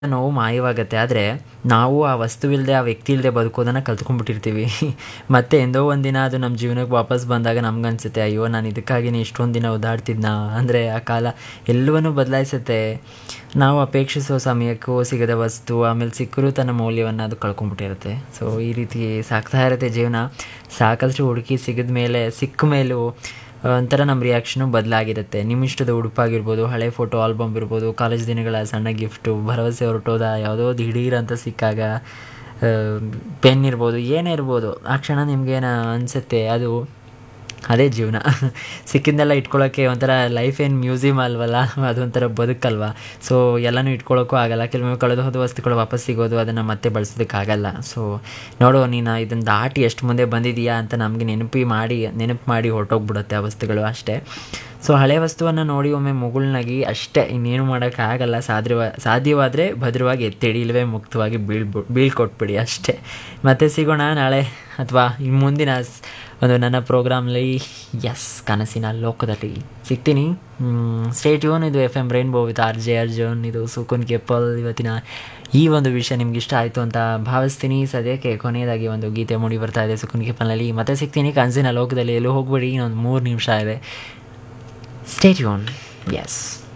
ನೋವು ಮಾಯವಾಗುತ್ತೆ ಆದರೆ ನಾವು ಆ ವಸ್ತುವಿಲ್ಲದೆ ಆ ವ್ಯಕ್ತಿ ಇಲ್ಲದೆ ಬದುಕೋದನ್ನು ಕಲ್ತ್ಕೊಂಡ್ಬಿಟ್ಟಿರ್ತೀವಿ ಮತ್ತೆ ಎಂದೋ ಒಂದಿನ ಅದು ನಮ್ಮ ಜೀವನಕ್ಕೆ ವಾಪಸ್ ಬಂದಾಗ ನಮ್ಗನ್ಸುತ್ತೆ ಅಯ್ಯೋ ನಾನು ಇದಕ್ಕಾಗಿನೇ ಇಷ್ಟೊಂದು ದಿನ ಓದಾಡ್ತಿದ್ನ ಅಂದರೆ ಆ ಕಾಲ ಎಲ್ಲವನ್ನೂ ಬದಲಾಯಿಸುತ್ತೆ ನಾವು ಅಪೇಕ್ಷಿಸೋ ಸಮಯಕ್ಕೂ ಸಿಗದ ವಸ್ತು ಆಮೇಲೆ ಸಿಕ್ಕರೂ ತನ್ನ ಮೌಲ್ಯವನ್ನು ಅದು ಕಳ್ಕೊಂಡ್ಬಿಟ್ಟಿರುತ್ತೆ ಸೊ ಈ ರೀತಿ ಸಾಕ್ತಾ ಇರುತ್ತೆ ಜೀವನ ಸಾಕಷ್ಟು ಹುಡುಕಿ ಸಿಗದ ಮೇಲೆ ಸಿಕ್ಕ ಮೇಲೂ ಒಂಥರ ನಮ್ಮ ರಿಯಾಕ್ಷನು ಬದಲಾಗಿರುತ್ತೆ ನಿಮ್ಮಿಷ್ಟದ ಉಡುಪಾಗಿರ್ಬೋದು ಹಳೆ ಫೋಟೋ ಆಲ್ಬಮ್ ಇರ್ಬೋದು ಕಾಲೇಜ್ ದಿನಗಳ ಸಣ್ಣ ಗಿಫ್ಟು ಭರವಸೆ ಹೊರಟೋದ ಯಾವುದೋ ದಿಢೀರ್ ಅಂತ ಸಿಕ್ಕಾಗ ಪೆನ್ ಇರ್ಬೋದು ಏನೇ ಇರ್ಬೋದು ಆ ಕ್ಷಣ ನಿಮಗೇನ ಅನಿಸುತ್ತೆ ಅದು ಅದೇ ಜೀವನ ಸಿಕ್ಕಿದ್ದೆಲ್ಲ ಇಟ್ಕೊಳ್ಳೋಕ್ಕೆ ಒಂಥರ ಲೈಫ್ ಏನು ಮ್ಯೂಸಿಯಮ್ ಅಲ್ವಲ್ಲ ಅದೊಂಥರ ಬದುಕಲ್ವ ಸೊ ಎಲ್ಲನೂ ಇಟ್ಕೊಳ್ಳೋಕ್ಕೂ ಆಗಲ್ಲ ಕೆಲವೊಮ್ಮೆ ಕಳೆದು ಹೋದ ವಸ್ತುಗಳು ವಾಪಸ್ ಸಿಗೋದು ಅದನ್ನು ಮತ್ತೆ ಬಳಸೋದಕ್ಕಾಗಲ್ಲ ಸೊ ನೋಡು ನೀನು ಇದನ್ನು ದಾಟಿ ಎಷ್ಟು ಮುಂದೆ ಬಂದಿದೆಯಾ ಅಂತ ನಮಗೆ ನೆನಪಿ ಮಾಡಿ ನೆನಪು ಮಾಡಿ ಹೊರಟೋಗ್ಬಿಡುತ್ತೆ ಆ ವಸ್ತುಗಳು ಅಷ್ಟೇ ಸೊ ಹಳೆ ವಸ್ತುವನ್ನು ನೋಡಿ ಒಮ್ಮೆ ಮುಗುಳ್ನಾಗಿ ಅಷ್ಟೇ ಇನ್ನೇನು ಮಾಡೋಕ್ಕಾಗಲ್ಲ ಸಾಧ್ಯವ ಸಾಧ್ಯವಾದರೆ ಭದ್ರವಾಗಿ ಎತ್ತಿಡಿ ಇಲ್ಲವೇ ಮುಕ್ತವಾಗಿ ಬೀಳ್ಬು ಬೀಳ್ಕೊಟ್ಬಿಡಿ ಅಷ್ಟೇ ಮತ್ತೆ ಸಿಗೋಣ ನಾಳೆ ಅಥವಾ ಈ ಮುಂದಿನ ಸ್- ಒಂದು ನನ್ನ ಪ್ರೋಗ್ರಾಮ್ಲಿ ಎಸ್ ಕನಸಿನ ಲೋಕದಲ್ಲಿ ಸಿಗ್ತೀನಿ ಸ್ಟೇಟ್ ಯೂನ್ ಇದು F M Rainbow with R J Arjun ಇದು ಸುಕುನ್ ಕೆಪ್ಪಲ್ ಇವತ್ತಿನ ಈ ಒಂದು ವಿಷಯ ನಿಮ್ಗೆ ಇಷ್ಟ ಆಯಿತು ಅಂತ ಭಾವಿಸ್ತೀನಿ ಸದ್ಯಕ್ಕೆ ಕೊನೆಯದಾಗಿ ಒಂದು ಗೀತೆ ಮೂಡಿ ಬರ್ತಾ ಇದೆ ಸುಕುನ್ ಕೆಪ್ಪಲ್ನಲ್ಲಿ ಮತ್ತೆ ಸಿಗ್ತೀನಿ ಕನಸಿನ ಲೋಕದಲ್ಲಿ ಎಲ್ಲೂ ಹೋಗ್ಬೇಡಿ ಇನ್ನೊಂದು ಮೂರು ನಿಮಿಷ ಇದೆ ಸ್ಟೇಟ್ ಯೂನ್ ಎಸ್